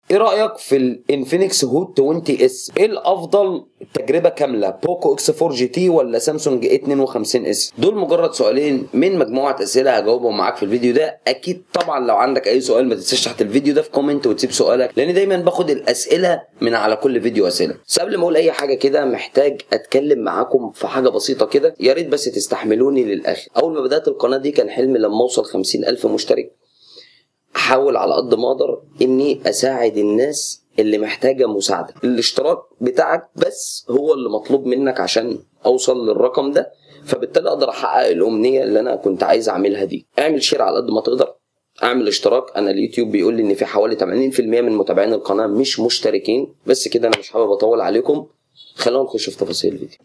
ايه رايك في الانفينكس هوت 20 اس ايه الافضل تجربه كامله بوكو اكس 4 جي تي ولا سامسونج اي 52 اس دول مجرد سؤالين من مجموعه اسئله هجاوبهم معاك في الفيديو ده اكيد طبعا لو عندك اي سؤال ما تنساش تحت الفيديو ده في كومنت وتسيب سؤالك لان دايما باخد الاسئله من على كل فيديو اسئله بس قبل ما اقول اي حاجه كده محتاج اتكلم معاكم في حاجه بسيطه كده يا ريت بس تستحملوني للاخر اول ما بدات القناه دي كان حلمي لما اوصل 50000 مشترك احاول على قد ما اقدر اني اساعد الناس اللي محتاجه مساعده الاشتراك بتاعك بس هو اللي مطلوب منك عشان اوصل للرقم ده فبالتالي اقدر احقق الامنيه اللي انا كنت عايز اعملها دي اعمل شير على قد ما تقدر اعمل اشتراك انا اليوتيوب بيقول لي ان في حوالي 80% من متابعين القناه مش مشتركين بس كده انا مش حابب اطول عليكم خلونا نخش في تفاصيل الفيديو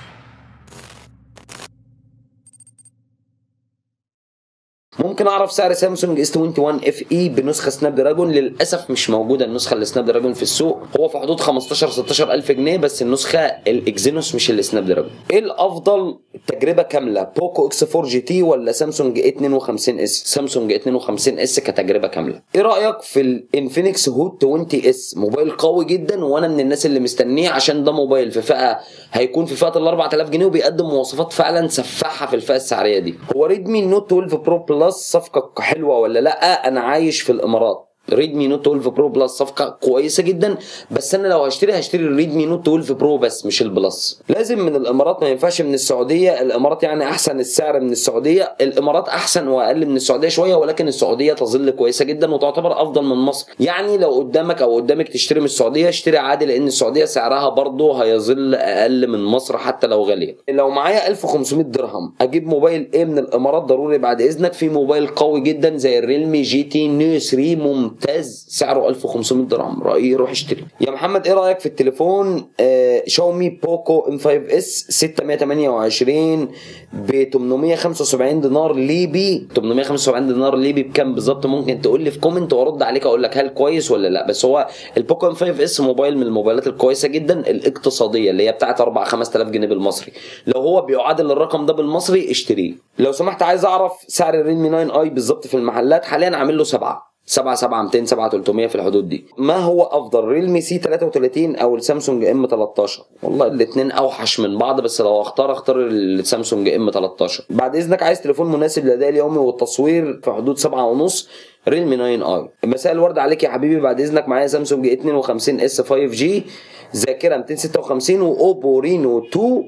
ممكن اعرف سعر سامسونج اس 21 اف اي بنسخه سناب دراجون للاسف مش موجوده النسخه اللي سناب دراجون في السوق هو في حدود 15 16 الف جنيه بس النسخه الاكزينوس مش السناب دراجون ايه الافضل تجربه كامله بوكو اكس 4 جي تي ولا سامسونج اي 52 اس سامسونج اي 52 اس كتجربه كامله ايه رايك في الانفينكس هوت 20 اس موبايل قوي جدا وانا من الناس اللي مستنيه عشان ده موبايل في فئه هيكون في فئه ال 4000 جنيه وبيقدم مواصفات فعلا سفاحه في الفئه السعريه دي هو ريدمي نوت 12 برو بلس صفقه حلوه ولا لا انا عايش في الامارات ريدمي نوت 12 برو بلس صفقه كويسه جدا بس انا لو هشتري هشتري الريدمي نوت 12 برو بس مش البلس لازم من الامارات ما ينفعش من السعوديه الامارات يعني احسن السعر من السعوديه الامارات احسن واقل من السعوديه شويه ولكن السعوديه تظل كويسه جدا وتعتبر افضل من مصر يعني لو قدامك او قدامك تشتري من السعوديه اشتري عادي لان السعوديه سعرها برضه هيظل اقل من مصر حتى لو غاليه لو معايا 1500 درهم اجيب موبايل ايه من الامارات ضروري بعد اذنك في موبايل قوي جدا زي الريلمي جي تي نيو 3 ممتاز سعره 1500 درهم رايي روح اشتري يا محمد ايه رايك في التليفون آه شاومي بوكو ام 5 اس 628 ب 875 دينار ليبي 875 دينار ليبي بكام بالظبط ممكن تقول لي في كومنت وارد عليك اقول لك هل كويس ولا لا بس هو البوكو ام 5 اس موبايل من الموبايلات الكويسه جدا الاقتصاديه اللي هي بتاعت 4 5000 جنيه بالمصري لو هو بيعادل الرقم ده بالمصري اشتريه لو سمحت عايز اعرف سعر الريلمي 9 اي بالظبط في المحلات حاليا عامل له 7 7 7 200 7 300 في الحدود دي ما هو افضل ريلمي سي 33 او السامسونج ام 13 والله الاثنين اوحش من بعض بس لو اختار اختار السامسونج ام 13 بعد اذنك عايز تليفون مناسب للاداء اليومي والتصوير في حدود 7 ونص ريلمي 9 اي مساء الورد عليك يا حبيبي بعد اذنك معايا سامسونج 52 اس 5 جي ذاكره 256 واوبو رينو 2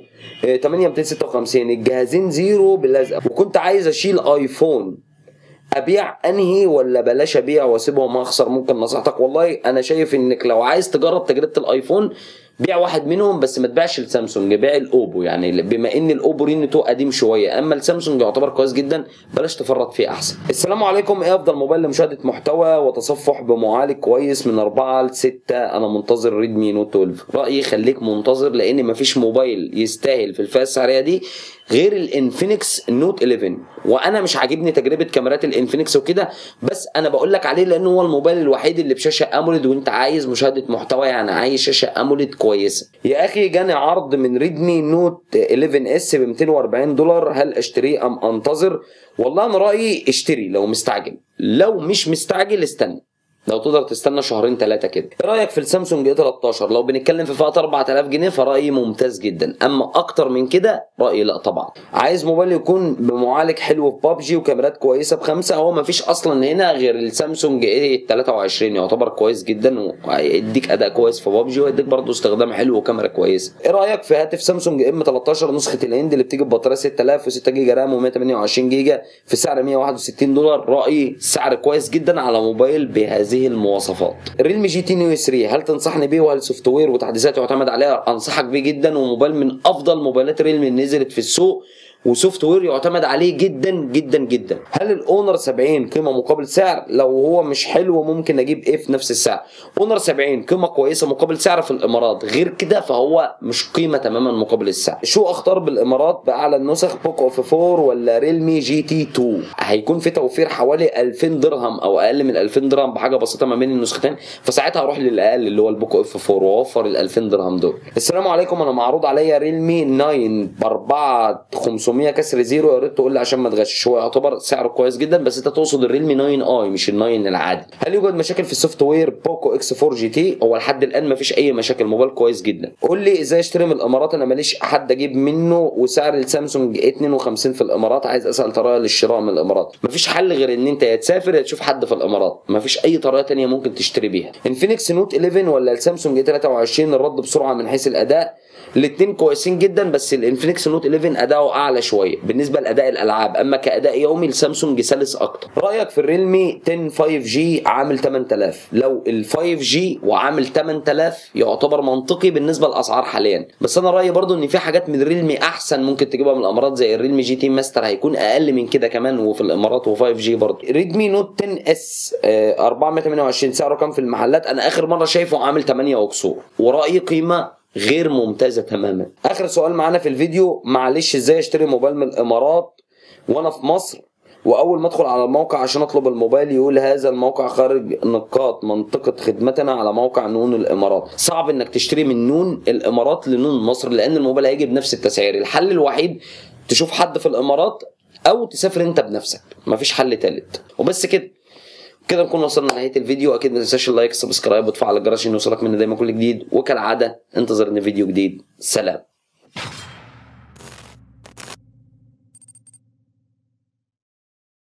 8 256 الجهازين زيرو باللزق وكنت عايز اشيل ايفون ابيع انهي ولا بلاش ابيع واسيبهم اخسر ممكن نصيحتك والله انا شايف انك لو عايز تجرب تجربه الايفون بيع واحد منهم بس ما تبيعش السامسونج بيع الاوبو يعني بما ان الاوبو رينو 2 قديم شويه اما السامسونج يعتبر كويس جدا بلاش تفرط فيه احسن السلام عليكم ايه افضل موبايل لمشاهده محتوى وتصفح بمعالج كويس من 4 ل 6 انا منتظر ريدمي نوت 12 رايي خليك منتظر لان مفيش موبايل يستاهل في الفئه السعريه دي غير الانفينكس نوت 11 وانا مش عاجبني تجربه كاميرات الانفينكس وكده بس انا بقول لك عليه لانه هو الموبايل الوحيد اللي بشاشه اموليد وانت عايز مشاهده محتوى يعني عايز شاشه اموليد كويسه يا اخي جاني عرض من ريدمي نوت 11 اس ب 240 دولار هل اشتريه ام انتظر والله انا رايي اشتري لو مستعجل لو مش مستعجل استنى لو تقدر تستنى شهرين ثلاثه كده ايه رايك في السامسونج اي 13 لو بنتكلم في فئه 4000 جنيه فرايي ممتاز جدا اما اكتر من كده رايي لا طبعا عايز موبايل يكون بمعالج حلو في بابجي وكاميرات كويسه بخمسه هو ما فيش اصلا هنا غير السامسونج اي 23 يعتبر كويس جدا وهيديك اداء كويس في بابجي وهيديك برضه استخدام حلو وكاميرا كويسه ايه رايك في هاتف سامسونج ام 13 نسخه الاند اللي بتيجي ببطاريه 6000 و6 جيجا رام و128 جيجا في سعر 161 دولار رايي سعر كويس جدا على موبايل بهذه هذه المواصفات الريلمي جي تي نيو 3 هل تنصحني بيه وهل سوفت وير وتحديثات يعتمد عليها انصحك بيه جدا وموبايل من افضل موبايلات ريلمي اللي نزلت في السوق وسوفت وير يعتمد عليه جدا جدا جدا هل الاونر 70 قيمه مقابل سعر لو هو مش حلو ممكن اجيب ايه في نفس السعر اونر 70 قيمه كويسه مقابل سعر في الامارات غير كده فهو مش قيمه تماما مقابل السعر شو اختار بالامارات باعلى النسخ بوكو اف 4 ولا ريلمي جي تي 2 هيكون في توفير حوالي 2000 درهم او اقل من 2000 درهم بحاجه بسيطه ما بين النسختين فساعتها هروح للاقل اللي هو البوكو اف 4 واوفر ال 2000 درهم دول السلام عليكم انا معروض عليا ريلمي 9 ب 4500 500 كسر زيرو يا ريت تقول لي عشان ما تغشش هو يعتبر سعره كويس جدا بس انت تقصد الريلمي 9 اي مش ال 9 العادي هل يوجد مشاكل في السوفت وير بوكو اكس 4 جي تي هو لحد الان ما فيش اي مشاكل موبايل كويس جدا قول لي ازاي اشتري من الامارات انا ماليش حد اجيب منه وسعر السامسونج 52 في الامارات عايز اسال طريقه للشراء من الامارات مفيش حل غير ان انت يا تسافر يا تشوف حد في الامارات مفيش اي طريقه تانية ممكن تشتري بيها انفينكس نوت 11 ولا السامسونج 23 الرد بسرعه من حيث الاداء الاثنين كويسين جدا بس الانفينكس نوت 11 اداؤه اعلى شويه بالنسبه لاداء الالعاب اما كاداء يومي السامسونج سلس اكتر رايك في الريلمي 10 5 جي عامل 8000 لو ال 5 جي وعامل 8000 يعتبر منطقي بالنسبه للاسعار حاليا بس انا رايي برضو ان في حاجات من الريلمي احسن ممكن تجيبها من الامارات زي الريلمي جي تي ماستر هيكون اقل من كده كمان وفي الامارات و5 جي برضو ريدمي نوت 10 اس 428 سعره كام في المحلات انا اخر مره شايفه عامل 8 وكسور ورايي قيمه غير ممتازه تماما اخر سؤال معانا في الفيديو معلش ازاي اشتري موبايل من الامارات وانا في مصر واول ما ادخل على الموقع عشان اطلب الموبايل يقول هذا الموقع خارج نقاط منطقه خدمتنا على موقع نون الامارات صعب انك تشتري من نون الامارات لنون مصر لان الموبايل هيجي بنفس التسعير الحل الوحيد تشوف حد في الامارات او تسافر انت بنفسك مفيش حل تالت وبس كده كده نكون وصلنا لنهايه الفيديو اكيد ما تنساش اللايك سبسكرايب وتفعل الجرس عشان يوصلك مني دايما كل جديد وكالعاده انتظرني فيديو جديد سلام